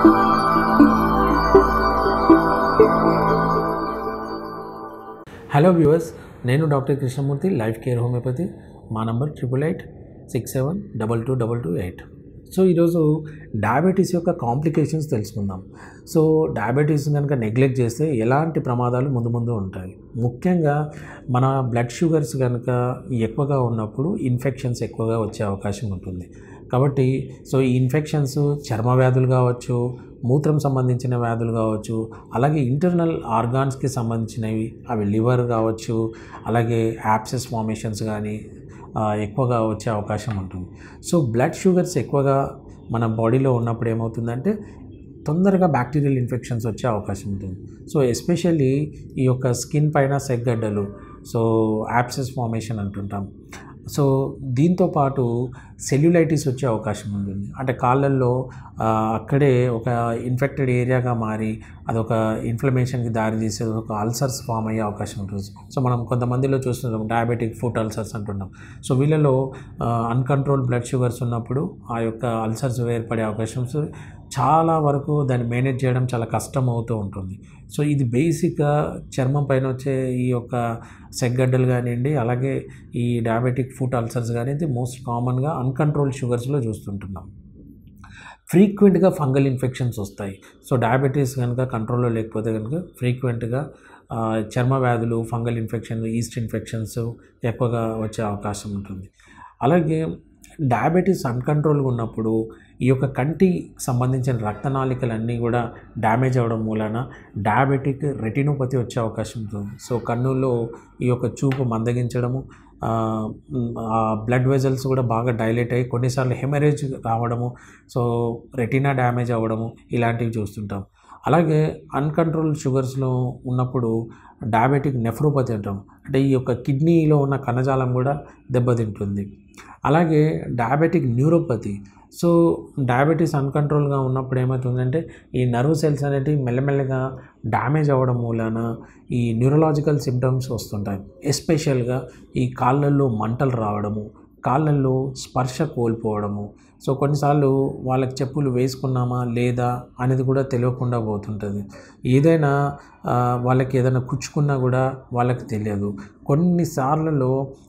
hello viewers నేను doctor Krishnamurthy life care homeopathy మా number triple eight six seven double two double two eight so ఈరోజు diabetes యొక్క complications తెలుసుకుందాం so diabetes కనుక neglect చేస్తే ఎలాంటి ప్రమాదాలు ముందు ముందు ఉంటాయి ముఖ్యంగా మన బ్లడ్ షుగర్స్ కనుక ఎక్కువగా ఉన్నప్పుడు ఇన్ఫెక్షన్స్ ఎక్కువగా వచ్చే అవకాశం ఉంటుంది కాబట్టి సో ఈ ఇన్ఫెక్షన్స్ చర్మ వ్యాధులు కావచ్చు మూత్రం సంబంధించిన వ్యాధులు కావచ్చు అలాగే ఇంటర్నల్ ఆర్గాన్స్కి సంబంధించినవి అవి లివర్ కావచ్చు అలాగే యాప్సెస్ ఫార్మేషన్స్ కానీ ఆ, ఎక్కువగా వచ్చే అవకాశం ఉంటుంది సో బ్లడ్ షుగర్స్ ఎక్కువగా మన బాడీలో ఉన్నప్పుడు ఏమవుతుందంటే తొందరగా బ్యాక్టీరియల్ ఇన్ఫెక్షన్స్ వచ్చే అవకాశం ఉంటుంది సో ఎస్పెషల్లీ ఈ యొక్క స్కిన్ పైన సెగ్గడ్డలు సో యాప్సెస్ ఫార్మేషన్ అంటుంటాం సో దీంతో పాటు సెల్యులైటిస్ వచ్చే అవకాశం ఉంటుంది అంటే కాళ్ళల్లో ఆ, అక్కడే ఒక ఇన్ఫెక్టెడ్ ఏరియాగా మారి అదొక ఇన్ఫ్లమేషన్కి దారితీసే ఒక అల్సర్స్ ఫామ్ అయ్యే అవకాశం ఉంటుంది సో మనం కొంతమందిలో చూస్తున్నాం డయాబెటిక్ ఫుట్ అల్సర్స్ అంటున్నాం సో వీళ్ళలో అన్కంట్రోల్ బ్లడ్ షుగర్స్ ఉన్నప్పుడు ఆ యొక్క అల్సర్స్ ఏర్పడే అవకాశం సో చాలా వరకు దాన్ని మేనేజ్ చేయడం చాలా కష్టం అవుతూ ఉంటుంది సో ఇది బేసిక్గా చర్మం పైన వచ్చే ఈ యొక్క సెగ్గడ్డలు కానివ్వండి అలాగే ఈ డయాబెటిక్ ఫుట్ అల్సర్స్ కానీ ఇది మోస్ట్ కామన్గా అన్కంట్రోల్ షుగర్స్లో చూస్తుంటున్నాం ఫ్రీక్వెంట్గా ఫంగల్ ఇన్ఫెక్షన్స్ వస్తాయి సో డయాబెటీస్ కనుక కంట్రోల్లో లేకపోతే కనుక ఫ్రీక్వెంట్గా ఆ, చర్మ వ్యాధులు ఫంగల్ ఇన్ఫెక్షన్ ఈస్ట్ ఇన్ఫెక్షన్స్ ఎక్కువగా వచ్చే అవకాశం ఉంటుంది అలాగే డయాబెటీస్ అన్కంట్రోల్గా ఉన్నప్పుడు ఈ యొక్క కంటి సంబంధించిన రక్తనాళికలన్నీ కూడా డ్యామేజ్ అవ్వడం మూలన డయాబెటిక్ రెటినోపతి వచ్చే అవకాశం ఉంటుంది సో కన్నుల్లో ఈ యొక్క చూపు మందగించడము ఆ, మ్, ఆ బ్లడ్ వెజల్స్ కూడా బాగా డైలేట్ అయ్యి కొన్నిసార్లు హెమరేజ్ రావడము సో రెటినా డ్యామేజ్ అవ్వడము ఇలాంటివి చూస్తుంటాం అలాగే అన్కంట్రోల్ షుగర్స్లో ఉన్నప్పుడు డయాబెటిక్ నెఫ్రోపతి అంటాం అంటే ఈ యొక్క కిడ్నీలో ఉన్న కణజాలం కూడా దెబ్బతింటుంది అలాగే డయాబెటిక్ న్యూరోపతి సో డయాబెటీస్ అన్కంట్రోల్గా ఉన్నప్పుడు ఏమవుతుందంటే ఈ నర్వ్ సెల్స్ అనేటివి మెల్లమెల్లగా డ్యామేజ్ అవ్వడం మూలన ఈ న్యూరలాజికల్ సిమ్టమ్స్ వస్తుంటాయి ఎస్పెషల్గా ఈ కాళ్ళల్లో మంటలు రావడము కాళ్ళల్లో స్పర్శ కోల్పోవడము సో కొన్నిసార్లు వాళ్ళకి చెప్పులు వేసుకున్నామా లేదా అనేది కూడా తెలియకుండా పోతుంటుంది ఏదైనా ఆ, వాళ్ళకి ఏదైనా కుచ్చుకున్నా కూడా వాళ్ళకి తెలియదు కొన్నిసార్లలో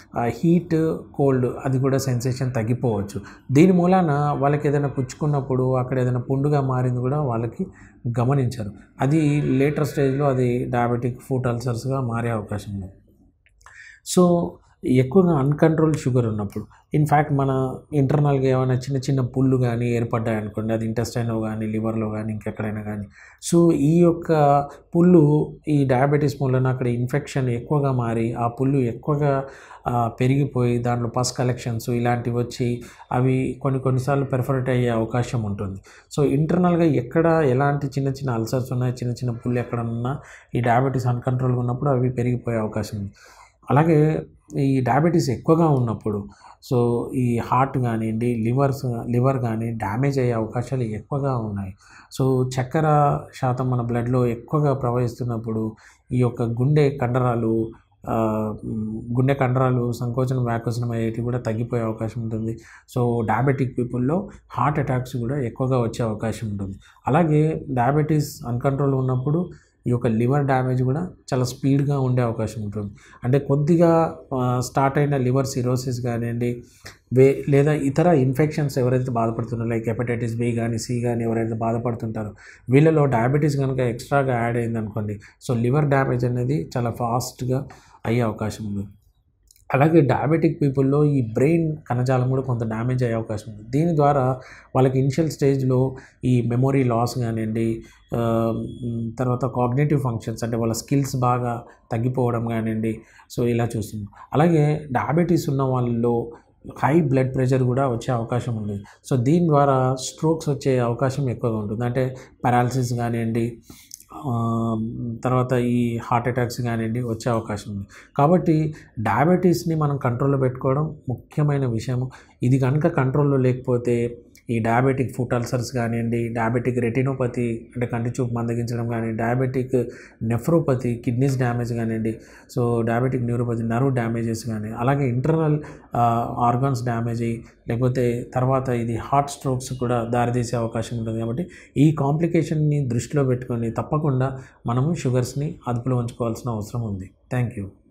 హీట్ కోల్డ్ అది కూడా సెన్సేషన్ తగ్గిపోవచ్చు దీని మూలాన వాళ్ళకి ఏదైనా కుచ్చుకున్నప్పుడు అక్కడ ఏదైనా పుండుగా మారింది కూడా వాళ్ళకి గమనించరు అది లేటర్ స్టేజ్లో అది డయాబెటిక్ ఫుట్ అల్సర్స్గా మారే అవకాశం ఉంది సో ఎక్కువగా అన్కంట్రోల్ షుగర్ ఉన్నప్పుడు ఇన్ఫ్యాక్ట్ మన ఇంటర్నల్గా ఏమైనా చిన్న చిన్న పుళ్ళు కానీ ఏర్పడ్డాయి అనుకోండి అది ఇంటెస్టైన్లో కానీ లివర్లో కానీ ఇంకెక్కడైనా కానీ సో ఈ యొక్క పుళ్ళు ఈ డయాబెటీస్ మూలన అక్కడ ఇన్ఫెక్షన్ ఎక్కువగా మారి ఆ పుళ్ళు ఎక్కువగా ఆ, పెరిగిపోయి దాంట్లో పస్ కలెక్షన్స్ ఇలాంటివి వచ్చి అవి కొన్ని కొన్నిసార్లు పెర్ఫరెట్ అయ్యే అవకాశం ఉంటుంది సో ఇంటర్నల్గా ఎక్కడ ఎలాంటి చిన్న చిన్న అల్సర్స్ ఉన్నాయి చిన్న చిన్న పుళ్ళు ఎక్కడ ఉన్నా ఈ డయాబెటీస్ అన్కంట్రోల్గా ఉన్నప్పుడు అవి పెరిగిపోయే అవకాశం ఉంది అలాగే ఈ డయాబెటీస్ ఎక్కువగా ఉన్నప్పుడు సో ఈ హార్ట్ కానివ్వండి లివర్స్ లివర్ కానీ డ్యామేజ్ అయ్యే అవకాశాలు ఎక్కువగా ఉన్నాయి సో చక్కెర శాతం మన బ్లడ్లో ఎక్కువగా ప్రవహిస్తున్నప్పుడు ఈ యొక్క గుండె కండరాలు ఆ, మ్, గుండె కండరాలు సంకోచనం వ్యాకోచనం అయ్యేటివి కూడా తగ్గిపోయే అవకాశం ఉంటుంది సో డయాబెటిక్ పీపుల్లో హార్ట్ అటాక్స్ కూడా ఎక్కువగా వచ్చే అవకాశం ఉంటుంది అలాగే డయాబెటీస్ అన్కంట్రోల్ ఉన్నప్పుడు ఈ యొక్క లివర్ డ్యామేజ్ కూడా చాలా స్పీడ్గా ఉండే అవకాశం ఉంటుంది అంటే కొద్దిగా స్టార్ట్ అయిన లివర్ సిరోసిస్ కానివ్వండి వే లేదా ఇతర ఇన్ఫెక్షన్స్ ఎవరైతే బాధపడుతున్నారో లైక్ హెపటైటిస్ బి కానీ సి కానీ ఎవరైతే బాధపడుతుంటారో వీళ్ళలో డయాబెటీస్ కనుక ఎక్స్ట్రాగా యాడ్ అయింది అనుకోండి సో లివర్ డ్యామేజ్ అనేది చాలా ఫాస్ట్గా అయ్యే అవకాశం ఉంది అలాగే డయాబెటిక్ పీపుల్లో ఈ బ్రెయిన్ కణజాలం కూడా కొంత డ్యామేజ్ అయ్యే అవకాశం ఉంది దీని ద్వారా వాళ్ళకి ఇనిషియల్ స్టేజ్లో ఈ మెమొరీ లాస్ కానివ్వండి ఆ, మ్, తర్వాత కాగ్నేటివ్ ఫంక్షన్స్ అంటే వాళ్ళ స్కిల్స్ బాగా తగ్గిపోవడం కానివ్వండి సో ఇలా చూస్తున్నాం అలాగే డయాబెటీస్ ఉన్న వాళ్ళలో హై బ్లడ్ ప్రెషర్ కూడా వచ్చే అవకాశం ఉంది సో దీని ద్వారా స్ట్రోక్స్ వచ్చే అవకాశం ఎక్కువగా ఉంటుంది అంటే పారాలసిస్ కానివ్వండి ఆ, తర్వాత ఈ హార్ట్ అటాక్స్ కానివ్వండి వచ్చే అవకాశం ఉంది కాబట్టి డయాబెటీస్ని మనం కంట్రోల్లో పెట్టుకోవడం ముఖ్యమైన విషయం ఇది కనుక కంట్రోల్లో లేకపోతే ఈ డయాబెటిక్ ఫుట్ అల్సర్స్ కానివ్వండి డయాబెటిక్ రెటినోపతి అంటే కంటి చూపు మందగించడం కానీ డయాబెటిక్ నెఫ్రోపతి కిడ్నీస్ డ్యామేజ్ కానివ్వండి so diabetic neuropathy nerve damages కానీ అలాగే ఇంటర్నల్ ఆర్గాన్స్ డ్యామేజ్ అయ్యి లేకపోతే తర్వాత ఇది హార్ట్ స్ట్రోక్స్ కూడా దారితీసే అవకాశం ఉంటుంది కాబట్టి ఈ కాంప్లికేషన్ని దృష్టిలో పెట్టుకొని తప్పకుండా మనము షుగర్స్ని అదుపులో ఉంచుకోవాల్సిన అవసరం ఉంది థ్యాంక్ యూ